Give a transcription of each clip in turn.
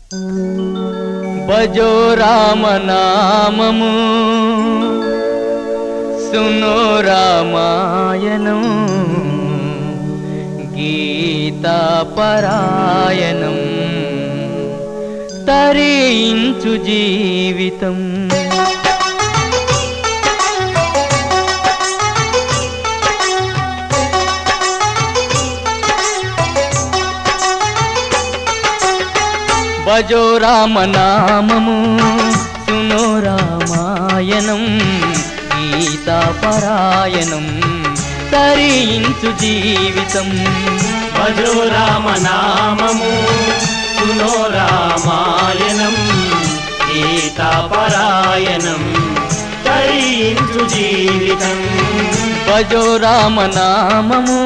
భజో రామ నామము సునో రామాయణం గీతా పరాయణం తరించు జీవితం భజో రామ నామము సునో రామాయణం గీతా పరాయణం తరించు జీవితం భజో రామ నామము సునో రామాయణం గీతాపరాయణం తరించు జీవితం భజో రామ నామము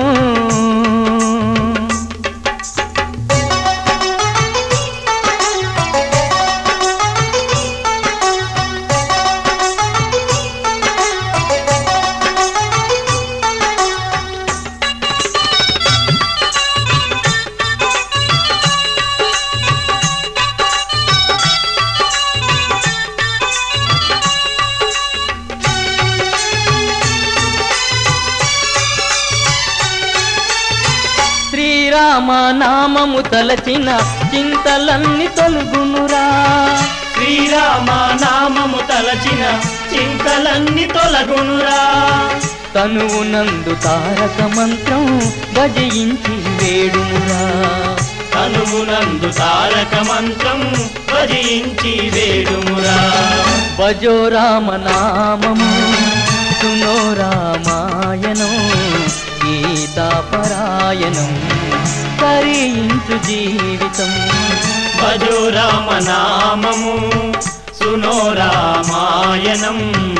శ్రీరామ నామము తలచిన చింతలన్నీ తొలుగునురా శ్రీరామ నామము తలచిన చింతలన్నీ తొలగునురా తనువు నందు తారక మంత్రం భజయించి వేడుమురా తనువునందు తారక మంత్రం భజించి వేడుమురా భజో రామ నామము సునో రామాయణం గీతా పరాయణం తరించు జీవితం భజో రామ నామము సునో రామాయణం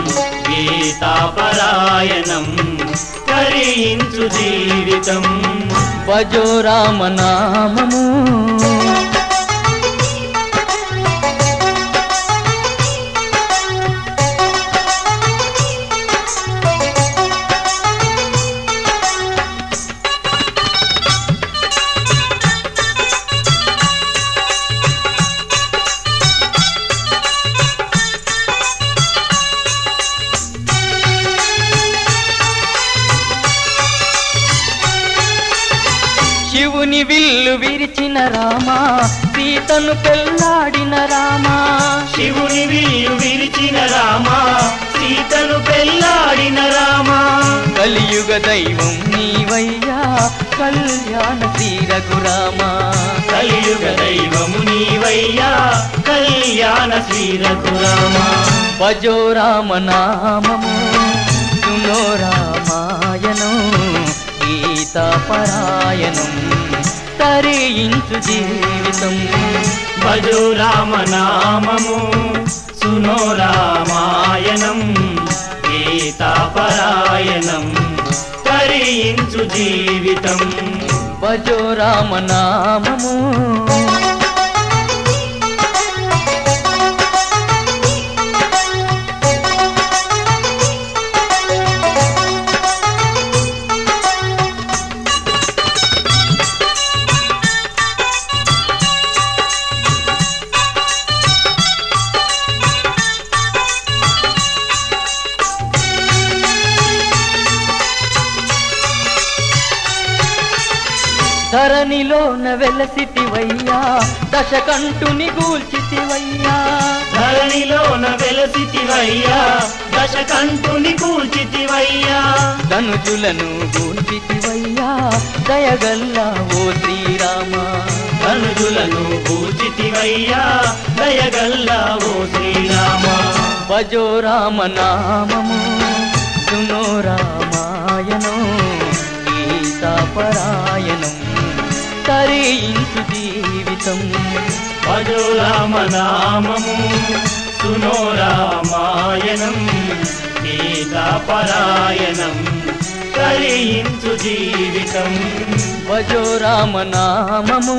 గీతాపరాయణం కరించు జీవితం భజో రామ నామము శివుని విల్లు విరిచిన రామా సీతను పెళ్ళాడిన రామా శివుని విల్లు విరిచిన రామ సీతను పెళ్ళాడిన రామ కలియుగ దైవం నీవయ్యా కళ్యాణ శ్రీరఘురామా కలియుగ దైవము నీవయ్యా కళ్యాణ శ్రీరఘురామ భజో రామ నామము సునో రామాయణం గీతా పరాయణం తరించు జీవితం భజో రామ నామము సునో రామాయణం గీతాపరాయణం కరించు జీవితం భజో రామ నామము ధరణిలోన వెలసితివయ్యా దశకంఠుని గూల్చితివయ్యా ధరణిలోన వెలసితివయ్యా దశకంఠుని కూల్చితివయ్యా ధనుజులను గూల్చితివయ్యా దయగల్లా ఓ శ్రీరామ ధనుజులను కూల్చితివయ్యా దయగల్లా ఓ శ్రీరామ భజో రామ నామము సునో రామాయణం గీతా పరాయణం తరించు జీవితం భజో రామ నామము సునో రామాయణం గీతాపరాయణం కలియించు జీవితం భజో రామ నామము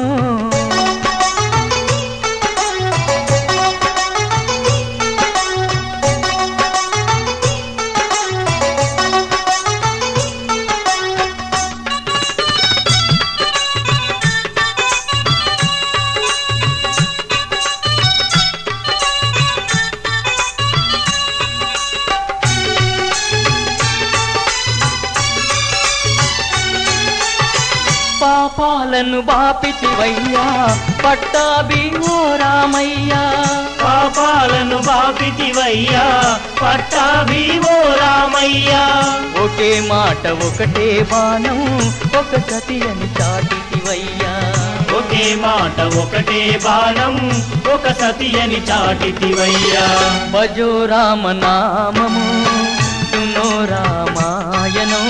పాపాలను బాపితివయ్యా పట్టాభి ఓ రామయ్యా పాపాలను బాపితివయ్యా పట్టాభీవో రామయ్యా ఒకే మాట ఒకటే బాణం ఒక సతి అని చాటితివయ్యా ఒకే మాట ఒకటే బాణం ఒక సతి అని చాటితివయ్యా భజో రామనామము సునో రామాయణం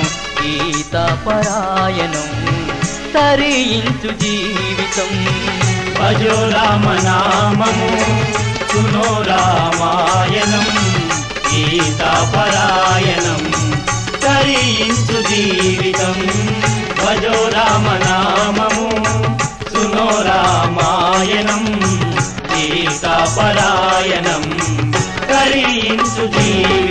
గీతాపరాయణం తరించు జీవితం భజో రామనామము సునో రామాయణం గీతాపరాయణం తరించు జీవితం భజో రామనామము సునో రామాయణం గీతాపరాయణం తరించు జీవితం